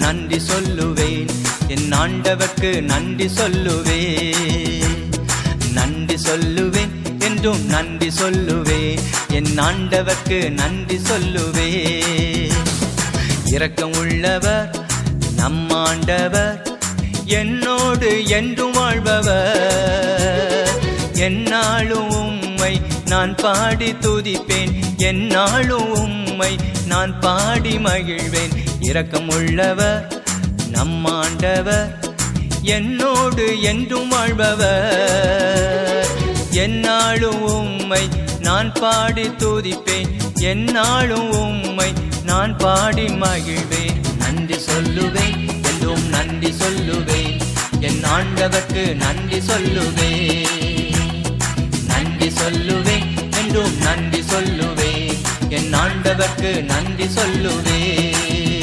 நன்றி சொல்லுவேன் என் ஆண்டவர்க்கு நன்றி சொல்லுவேன் நன்றி சொல்லுவேன் என்றும் நன்றி சொல்லுவேன் என் ஆண்டவர்க்கு நன்றி சொல்லுவேன் இரக்கம் உள்ளவர் நம் ஆண்டவர் என்னோடு என்றும் வாழ்பவர் என்னாலும் உம்மை நான் பாடி துதிப்பேன் என்னாலும் உம்மை நான் பாடி மகிழ்வேன் இரக்கம் உள்ளவர் நம் ஆண்டவர் என்னோடு என்றும் வாழ்பவர் என்னாலும் உம்மை நான் பாடி துதிப்பேன் என்னாலும் உம்மை நான் பாடி மகிழ்வேன் நன்றி சொல்லுவேன் என்றும் நன்றி சொல்லுவேன் என் ஆண்டவர்க்கு நன்றி சொல்லுவேன் நன்றி சொல்லுவேன் என்றும் நன்றி சொல்லுவேன் என் ஆண்டவர்க்கு நன்றி சொல்லுவேன்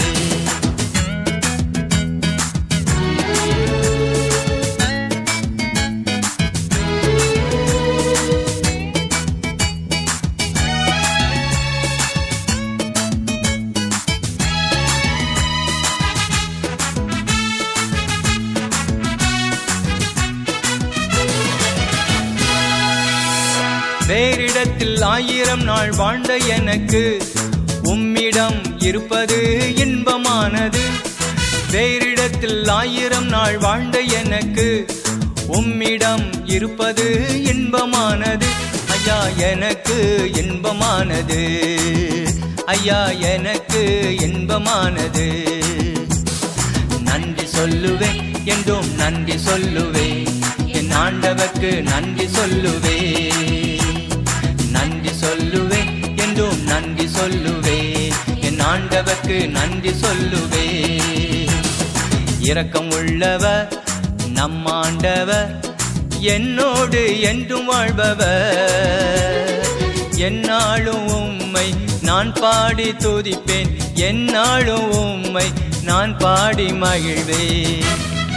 வேறிடத்தில் ஆயிரம் நாள் வாழ்ந்த எனக்கு உம்மிடம் இருப்பது இன்பமானது வேறிடத்தில் ஆயிரம் நாள் வாழ்ந்த எனக்கு உம்மிடம் இருப்பது இன்பமானது ஐயா எனக்கு இன்பமானது ஐயா எனக்கு இன்பமானது நன்றி சொல்லுவேன் என்றும் நன்றி சொல்லுவேன் என் ஆண்டவர்க்கு நன்றி சொல்லுவேன் நன்றி சொல்லுவேன் என்றும் நன்றி சொல்லுவேன் என் ஆண்டவர்க்கு நன்றி சொல்லுவேன் இரக்கம் உள்ளவர் நம் ஆண்டவர் என்னோடு என்றும் வாழ்பவர் என்னாலும் உம்மை நான் பாடி துதிப்பேன் என்னாலும் உம்மை நான் பாடி மகிழ்வேன்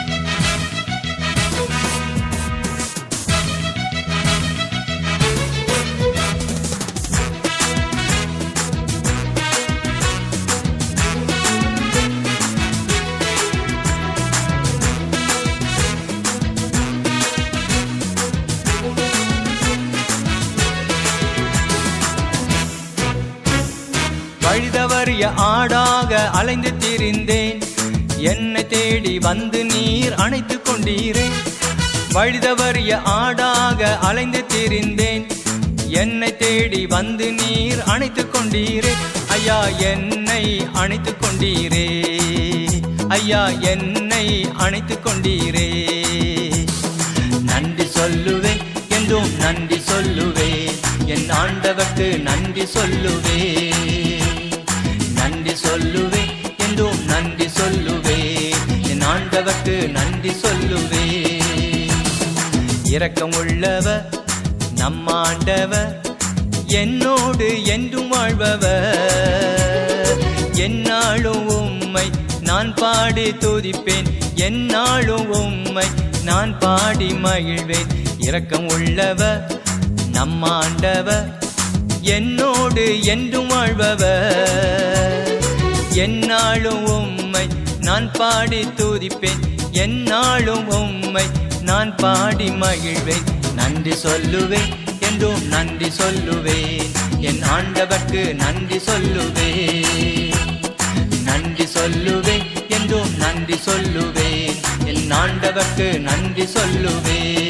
வழிதவறிய ஆடாக அலைந்து திரிந்தேன் என்னை தேடி வந்து நீர் அணைத்துக் கொண்டீரே வழிதவறிய ஆடாக அலைந்து திரிந்தேன் என்னை தேடி வந்து நீர் அணைத்துக் கொண்டீரே ஐயா என்னை அணைத்துக் கொண்டீரே ஐயா என்னை அணைத்துக் கொண்டீரே நன்றி சொல்லுவேன் என்றும் நன்றி சொல்லுவேன் என் ஆண்டவர்க்கு நன்றி சொல்லுவேன் நன்றி சொல்லுவேன் என்றும் நன்றி சொல்லுவேன் என் ஆண்டவர்க்கு நன்றி சொல்லுவேன் இரக்கம் உள்ளவர் நம் ஆண்டவர் என்னோடு என்றும் வாழ்பவர் என்னாலும் உம்மை நான் பாடி துதிப்பேன் என்னாலும் உம்மை நான் பாடி மகிழ்வேன் இரக்கம் உள்ளவர் நம் ஆண்டவர் என்னோடு என்றும் வாழ்பவர் என்னாலும் உம்மை நான் பாடி துதிப்பேன் என்னாலும் உம்மை நான் பாடி மகிழ்வேன் நன்றி சொல்லுவேன் என்றும் நன்றி சொல்லுவேன் என் ஆண்டவர்க்கு நன்றி சொல்லுவேன் நன்றி சொல்லுவேன் என்றும் நன்றி சொல்லுவேன் என் ஆண்டவர்க்கு நன்றி சொல்லுவேன்